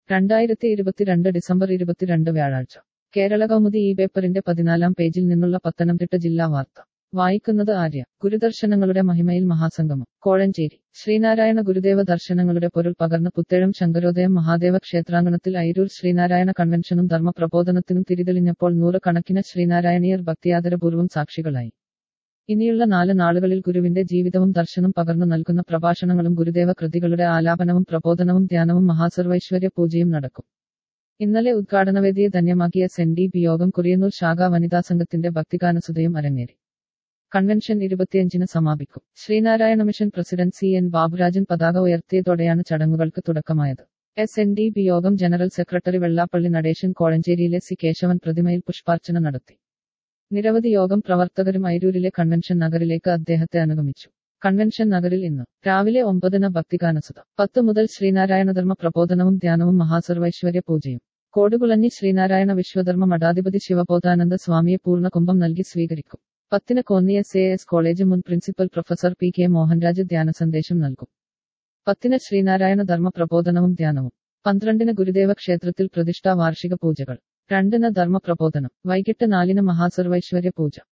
രണ്ടായിരത്തി ഇരുപത്തിരണ്ട് ഡിസംബർ ഇരുപത്തിരണ്ട് വ്യാഴാഴ്ച കേരള കൗമുദി ഈ പേപ്പറിന്റെ പതിനാലാം പേജിൽ നിന്നുള്ള പത്തനംതിട്ട ജില്ലാ വാർത്ത വായിക്കുന്നത് ആര്യ ഗുരുദർശനങ്ങളുടെ മഹിമയിൽ മഹാസംഗമം കോഴഞ്ചേരി ശ്രീനാരായണ ഗുരുദേവ ദർശനങ്ങളുടെ പൊരുൾ പകർന്ന് പുത്തേഴം ശങ്കരോദയം മഹാദേവ ക്ഷേത്രാങ്കണത്തിൽ ഐരൂർ ശ്രീനാരായണ കൺവെൻഷനും ധർമ്മപ്രബോധനത്തിനും തിരിതെളിഞ്ഞപ്പോൾ നൂറുകണക്കിന് ശ്രീനാരായണീയർ ഭക്തിയാദരപൂർവ്വം സാക്ഷികളായി ഇനിയുള്ള നാല് നാളുകളിൽ ഗുരുവിന്റെ ജീവിതവും ദർശനം പകർന്നു നൽകുന്ന പ്രഭാഷണങ്ങളും ഗുരുദേവ കൃതികളുടെ ആലാപനവും പ്രബോധനവും ധ്യാനവും മഹാസർവൈശ്വര്യ പൂജയും നടക്കും ഇന്നലെ ഉദ്ഘാടനവേദിയെ ധന്യമാക്കിയ സെൻ ഡി പി യോഗം കുറിയന്നൂർ ശാഖാ വനിതാ സംഘത്തിന്റെ ഭക്തിഗാനസുതയും അരങ്ങേറി കൺവെൻഷൻ ഇരുപത്തിയഞ്ചിന് സമാപിക്കും Sreenarayana mission president C N Baburajan പതാക ഉയർത്തിയതോടെയാണ് ചടങ്ങുകൾക്ക് തുടക്കമായത് S N D P Yogam general secretary Vellappally Natesan കോഴഞ്ചേരിയിലെ സി കേശവൻ പ്രതിമയിൽ പുഷ്പാർച്ചന നടത്തി നിരവധി യോഗം പ്രവർത്തകരും ഐരൂരിലെ കൺവെൻഷൻ നഗറിലേക്ക് അദ്ദേഹത്തെ അനുഗമിച്ചു കൺവെൻഷൻ നഗറിൽ ഇന്ന് രാവിലെ ഒമ്പതിന് ഭക്തിഗാനസുത പത്ത് മുതൽ ശ്രീനാരായണധർമ്മ പ്രബോധനവും ധ്യാനവും മഹാസർവൈശ്വര്യ പൂജയും കോടുകുളഞ്ഞി ശ്രീനാരായണ വിശ്വധർമ്മ മഠാധിപതി ശിവബോധാനന്ദ സ്വാമിയെ പൂർണ്ണകുംഭം നൽകി സ്വീകരിക്കും പത്തിന് Konni S A S college മുൻ principal professor P K Mohanraj ധ്യാന സന്ദേശം നൽകും പത്തിന് ശ്രീനാരായണ ധർമ്മ പ്രബോധനവും ധ്യാനവും പന്ത്രണ്ടിന് ഗുരുദേവ ക്ഷേത്രത്തിൽ പ്രതിഷ്ഠാ വാർഷിക പൂജകൾ രണ്ടിന് ധർമ്മ പ്രബോധനം വൈകിട്ട് നാലിന് മഹാസർവൈശ്വര്യ പൂജ